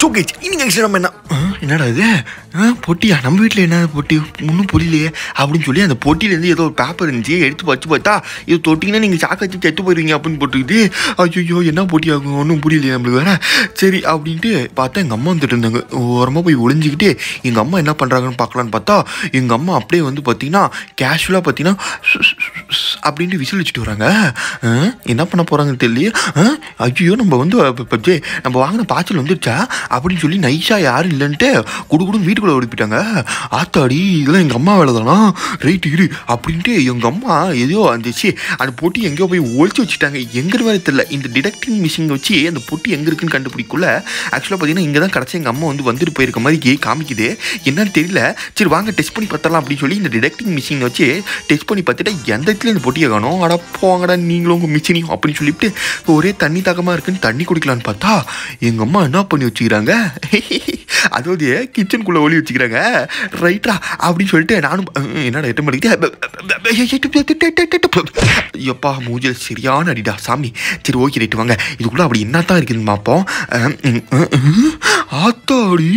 Guys இன்னைக்கு actually நம்ம என்ன ஆ, என்னடா இது ஆ, பொட்டியா நம்ம வீட்டில் என்ன பொட்டி ஒன்றும் புரியலையே அப்படின்னு சொல்லி அந்த பொட்டியிலேருந்து ஏதோ ஒரு பேப்பர் இருந்துச்சு எடுத்து வச்சு பார்த்தா இது தொட்டிங்கன்னா நீங்கள் சாக்க வச்சு செத்து போயிருவீங்க அப்படின்னு போட்டுக்கிட்டு ஐயோ என்ன பொட்டி ஆகும் ஒன்றும் புரியலையே நம்மளுக்கு வேற சரி அப்படின்ட்டு பார்த்தா எங்கள் அம்மா வந்துட்டு இருந்தாங்க ஓரமாக போய் ஒளிஞ்சிக்கிட்டு எங்கள் அம்மா என்ன பண்ணுறாங்கன்னு பார்க்கலான்னு பார்த்தா எங்கள் அம்மா அப்படியே வந்து பார்த்தீங்கன்னா கேஷுவலாக பார்த்தீங்கன்னா அப்படின்ட்டு விசில் வச்சுட்டு வராங்க ஆ, என்ன பண்ண போகிறாங்கன்னு தெரியல ஐயோ நம்ம வந்து இப்ப- இப்ப ஜே, நம்ம வாங்கின பாய்ச்சல் வந்துருச்சா அப்படின்னு சொல்லி நைஸாக யாரும் இல்லைன்ட்டு குடுகுடுன்னு வீட்டுக்குள்ளே ஓடிப்பிட்டாங்க ஆத்தாடி இதெல்லாம் எங்கள் அம்மா வேலை தானா ரைட்டு இரு அப்படின்ட்டு எங்கள் அம்மா எதையோ அந்த சி அந்த பொட்டி எங்கேயோ போய் ஒழிச்சு வச்சுட்டாங்க எங்கே வேறு தெரியல இந்த டிடெக்டிங் மிஷின் வச்சு அந்த பொட்டி எங்கே இருக்குன்னு கண்டுபிடிக்குள்ள ஆக்சுவலாக பார்த்தீங்கன்னா இங்கே தான் கிடச்சி எங்கள் அம்மா வந்து வந்துட்டு போயிருக்க மாதிரி கே காமிக்குது என்னன்னு தெரியல சரி வாங்க டெஸ்ட் பண்ணி பார்த்தரலாம் அப்படின்னு சொல்லி இந்த டிடெக்டிங் மிஷின் வச்சு டெஸ்ட் பண்ணி பார்த்துட்டு எந்த இடத்துல இந்த பொட்டியை காணும் அட போங்கடா நீங்களும் உங்கள் மிஷினையும் அப்படின்னு சொல்லிட்டு ஒரே தண்ணி தாகமாக இருக்குன்னு தண்ணி குடிக்கலான்னு பார்த்தா எங்கள் அம்மா என்ன பண்ணி வச்சுக்கிறாங்க அதாவது கிச்சனுக்குள்ளே ஒளி வச்சுக்கிறாங்க ரைட்டா அப்படின்னு சொல்லிட்டு நானும் அஹ், என்னடா எட்டு மணிக்கு எப்பா மூஞ்சில் சரியான அடிடா சாமி சரி ஓகே ரைட்டு வாங்க இதுக்குள்ளே அப்படி என்ன தான் இருக்குதுன்னு பார்ப்போம் அஹ், உம், அஹ், உம். ஆத்தாடி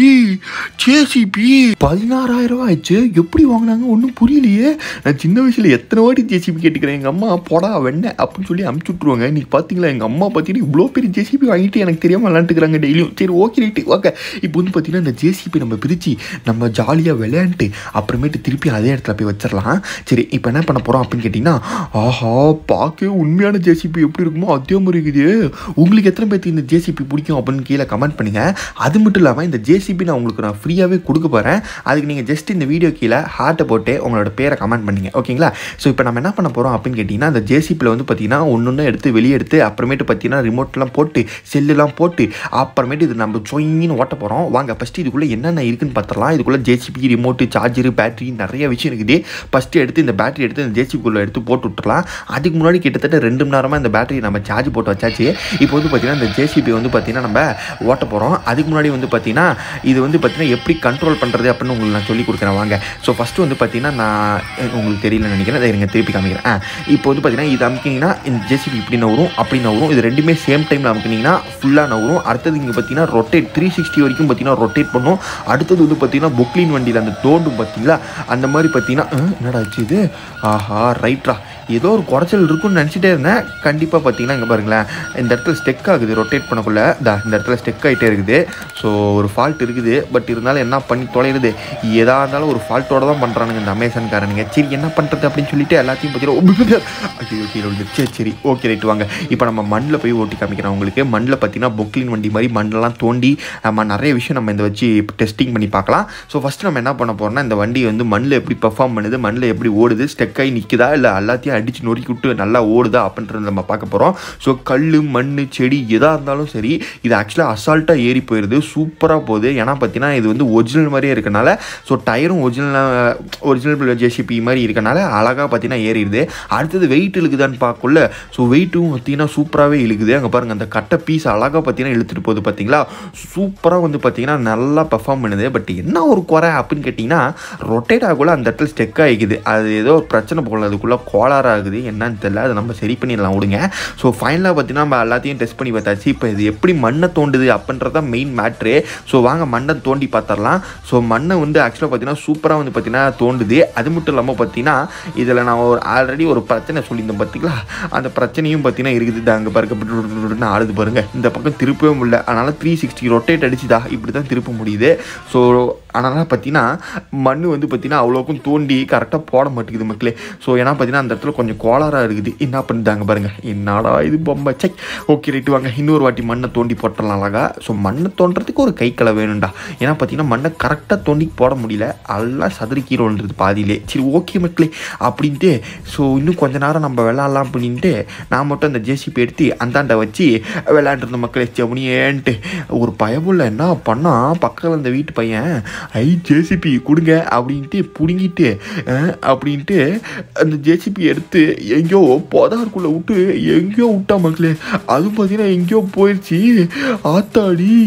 ஜேசிபி பதினாறாயிரம் ரூபா ஆயிடுச்சு எப்படி வாங்கினாங்க ஒன்றும் புரியலையே நான் சின்ன வயசில் எத்தனை வாட்டி ஜேசிபி கேட்டுக்கிறேன் எங்கள் அம்மா போடா வெண்ணெய் அப்படின்னு சொல்லி அமுச்சு விட்ருவாங்க இன்னைக்கு பார்த்தீங்களா எங்கள் அம்மா பார்த்தீங்கன்னா இவ்வளோ பெரிய ஜேசிபி வாங்கிட்டு எனக்கு தெரியாமல் விளாண்டுக்கிறாங்க டெய்லியும் சரி ஓகே ரைட்டு ஓகே இப்போ வந்து பார்த்தீங்கன்னா இந்த ஜேசிபி நம்ம பிரித்து நம்ம ஜாலியாக விளையாண்டுட்டு அப்புறமேட்டு திருப்பி அதே இடத்துல போய் வச்சிடலாம் சரி இப்போ என்ன பண்ண போகிறோம் அப்படின்னு கேட்டிங்கன்னா ஆஹா பார்க்கவே உண்மையான ஜேசிபி எப்படி இருக்குமோ அதே மாதிரி இருக்குது உங்களுக்கு எத்தனை பேர்த்துக்கு இந்த ஜேசிபி பிடிக்கும் அப்படின்னு கீழே கமெண்ட் பண்ணுங்கள் அது மட்டும் இல்லாமல் இந்த ஜேசிபி நான் உங்களுக்கு நான் ஃப்ரீயாகவே கொடுக்க போகிறேன் அதுக்கு நீங்கள் ஜஸ்ட் இந்த வீடியோ கீழே ஹார்ட்டை போட்டு உங்களோட பேரை கமெண்ட் பண்ணுங்க ஓகேங்களா ஸோ இப்போ நம்ம என்ன பண்ண போகிறோம் அப்படின்னு கேட்டிங்கன்னா அந்த ஜேசிபியில் வந்து பார்த்தீங்கன்னா ஒன்று ஒன்று எடுத்து வெளியே எடுத்து அப்புறமேட்டு பார்த்தீங்கன்னா ரிமோட்லாம் போட்டு செல்லுலாம் போட்டு அப்புறமேட்டு இது நம்ம சொயின்னு ஓட்ட போகிறோம் வாங்க ஃபஸ்ட்டு இதுக்குள்ளே என்னென்ன இருக்குன்னு பார்த்துடலாம் இதுக்குள்ளே ஜேசிபி ரிமோட்டு சார்ஜரு பேட்டரி நிறைய விஷயம் இருக்குது ஃபஸ்ட்டு எடுத்து இந்த பேட்டரி எடுத்து இந்த ஜேசிபிக்குள்ளே எடுத்து போட்டு விட்டுறலாம் அதுக்கு முன்னாடி கிட்டத்தட்ட ரெண்டு மணி நேரமாக இந்த பேட்டரி நம்ம சார்ஜ் போட்டு வச்சாச்சு இப்போ வந்து பார்த்தீங்கன்னா இந்த ஜேசிபி வந்து பார்த்தீங்கன்னா நம்ம ஓட்ட போகிறோம் அதுக்கு முன்னாடி வந்து பார்த்தீங்கன்னா இது வந்து பார்த்தீங்கன்னா எப்படி கண்ட்ரோல் பண்ணுறது அப்படின்னு உங்களுக்கு நான் சொல்லி கொடுக்குறேன் வாங்க ஸோ ஃபஸ்ட்டு வந்து பார்த்தீங்கன்னா நான் உங்களுக்கு தெரியலன்னு நினைக்கிறேன் அதை எனக்கு திருப்பி காமிக்கிறேன் ஆ இப்போ வந்து பார்த்தீங்கன்னா இது அமுக்கினீங்கன்னா இந்த ஜேசிபி இப்படி நவரும் அப்படி நவரும் இது ரெண்டுமே சேம் டைமில் அமுக்கினீங்கன்னா ஃபுல்லாக நவரும் அடுத்தது இங்கே பார்த்தீங்கன்னா ரொட்டேட் த்ரீ சிக்ஸ்டி வரைக்கும் பார்த்தீங்கன்னா ரொட்டேட் பண்ணும் அடுத்தது வந்து பார்த்தீங்கன்னா புக்லின் வண்டியில் அந்த தோண்டும் பார்த்தீங்களா அந்த மாதிரி பார்த்தீங்கன்னா ஆ, என்னடா ஆச்சு இது ஆஹா ரைட்ரா ஏதோ ஒரு குறைச்சல் இருக்குன்னு நினச்சிட்டே இருந்தேன் கண்டிப்பாக பார்த்தீங்கன்னா இங்கே பாருங்களேன் இந்த இடத்துல ஸ்டெக் ஆகுது ரொட்டேட் பண்ணக்குள்ள தா இந்த இடத்துல ஸ்டெக் ஆகிட்டே இருக்குது ஸோ ஒரு ஃபால்ட் இருக்குது பட் இருந்தாலும் என்ன பண்ணி தொலைகிறது எதா இருந்தாலும் ஒரு ஃபால்ட்டோட தான் பண்ணுறானுங்க இந்த அமேசான்காரனுங்க சரி என்ன பண்ணுறது அப்படின்னு சொல்லிட்டு எல்லாத்தையும் பார்த்தீங்கன்னா ஐயோ கீழே விழுந்து சரி சரி ஓகே ரைட் வாங்க இப்போ நம்ம மண்ணில் போய் ஓட்டி காமிக்கிறேன் உங்களுக்கு மண்ணில் பார்த்தீங்கன்னா பொக்லின் வண்டி மாதிரி மண்ணெல்லாம் தோண்டி நம்ம நிறைய விஷயம் நம்ம இந்த வச்சு டெஸ்டிங் பண்ணி பார்க்கலாம் ஸோ ஃபஸ்ட்டு நம்ம என்ன பண்ண போகிறோம்னா இந்த வண்டி வந்து மண்ணில் எப்படி பெர்ஃபார்ம் பண்ணுது மண்ணில் எப்படி ஓடுது ஸ்டெக் ஆகி நிற்குதா இல்லை எல்லாத்தையும் அடித்து நொறுக்கி விட்டு நல்லா ஓடுதா அப்படின்றத நம்ம பார்க்க போகிறோம் ஸோ கல் மண் செடி எதாக இருந்தாலும் சரி இது ஆக்சுவலாக அசால்ட்டாக ஏறி போயிடுது சூப்பராக போகுது ஏன்னா பார்த்தீங்கன்னா இது வந்து ஒரிஜினல் மாதிரியே இருக்கனால ஸோ டயரும் ஒரிஜினல் ஒரிஜினல் ஜேசிபி மாதிரி இருக்கனால அழகாக பார்த்தீங்கன்னா ஏறிடுது அடுத்தது வெயிட் இழுக்குதான்னு பார்க்கல ஸோ வெயிட்டும் பார்த்தீங்கன்னா சூப்பராகவே இழுக்குது அங்கே பாருங்கள் அந்த கட்டை பீஸ் அழகாக பார்த்தீங்கன்னா இழுத்துட்டு போகுது பார்த்தீங்களா சூப்பராக வந்து பார்த்தீங்கன்னா நல்லா பெர்ஃபார்ம் பண்ணுது பட் என்ன ஒரு குறை அப்படின்னு கேட்டிங்கன்னா ரொட்டேட் ஆகக்குள்ள அந்த இடத்துல ஸ்டெக் ஆகிக்குது அது ஏதோ ஒரு பிரச்சனை போகல அதுக்குள்ளே கோளாறு ஆகுது என்னன்னு தெரியல அதை நம்ம சரி பண்ணிடலாம் விடுங்க ஸோ ஃபைனலாக பார்த்தீங்கன்னா நம்ம எல்லாத்தையும் டெஸ்ட் பண்ணி பார்த்தாச்சு இப்போ இது எப்படி மண்ணை தோண்டுது அப்படின்றத மெயின் மேட்ரு ஸோ வாங்க மண்ணை தோண்டி பார்த்துடலாம் ஸோ மண்ணை வந்து ஆக்சுவலாக பார்த்தீங்கன்னா சூப்பராக வந்து பார்த்தீங்கன்னா தோண்டுது அது மட்டும் இல்லாமல் பார்த்தீங்கன்னா இதில் நான் ஒரு ஆல்ரெடி ஒரு பிரச்சனை சொல்லியிருந்தேன் பார்த்தீங்களா அந்த பிரச்சனையும் பார்த்தீங்கன்னா இருக்குது அங்கே பாருங்க ஆடுது பாருங்க இந்த பக்கம் திருப்பவே முடியல அதனால் த்ரீ சிக்ஸ்டி ரொட்டேட் அடிச்சுதா இப்படி தான் திருப்ப முடியுது ஸோ அதனால் பார்த்தீங்கன்னா மண் வந்து பார்த்தீங்கன்னா அவ்வளோக்கும் தோண்டி கரெக்டாக போட மாட்டேங்குது மக்களே ஸோ ஏன்னா பார்த்தீங்கன்னா அந்த இடத்துல கொஞ்சம் கோளாறாக இருக்குது என்ன பண்ணிட்டாங்க பாருங்க என்னடா இது பொம்மை சை ஓகே ரைட்டு வாங்க இன்னொரு வாட்டி மண்ணை தோண்டி போட்டுடலாம் அழகா ஸோ மண்ணை தோண்டுறதுக்கு ஒரு கைக்களை வேணும்டா ஏன்னா பார்த்தீங்கன்னா மண்ணை கரெக்டாக தோண்டி போட முடியல எல்லாம் சதுரி கீழே விழுந்துருது பாதியிலே சரி ஓகே மக்களே அப்படின்ட்டு ஸோ இன்னும் கொஞ்ச நேரம் நம்ம விளாட்லாம் அப்படின்ட்டு நான் மட்டும் அந்த ஜேசிபி எடுத்து அந்தாண்ட வச்சு விளையாண்டுருந்த மக்களே செவனியேன்ட்டு ஒரு பயமுள்ள என்ன பண்ணா பக்கத்தில் அந்த வீட்டு பையன் ஐ ஜேசிபி கொடுங்க அப்படின்ட்டு பிடுங்கிட்டு அஹ், அப்படின்ட்டு அந்த ஜேசிபி எடுத்து எங்கேயோ போதாருக்குள்ளே விட்டு எங்கேயோ விட்டா மக்களே அதுவும் பார்த்தீங்கன்னா எங்கேயோ போயிடுச்சு ஆத்தாடி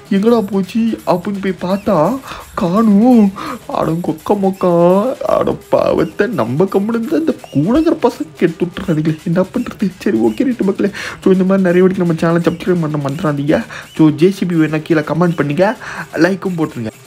எங்கடா போச்சு அப்படின்னு போய் பார்த்தா காணும் அட கொக்க மொக்கா அட பாவத்தை நம்ம கம்முன்னு இந்த கூடங்கிற பசங்க கெட்டு விட்டுறாதுங்களே என்ன பண்ணுறது சரி ஓகே ரைட்டு மக்களே ஸோ இந்த மாதிரி நிறைய வாட்டி நம்ம சேனல் சப்ஸ்கிரைப் பண்ண மறந்துடாதீங்க ஸோ ஜேசிபி வேணா கீழே கமெண்ட் பண்ணுங்க லைக்கும் போட்டுருங்க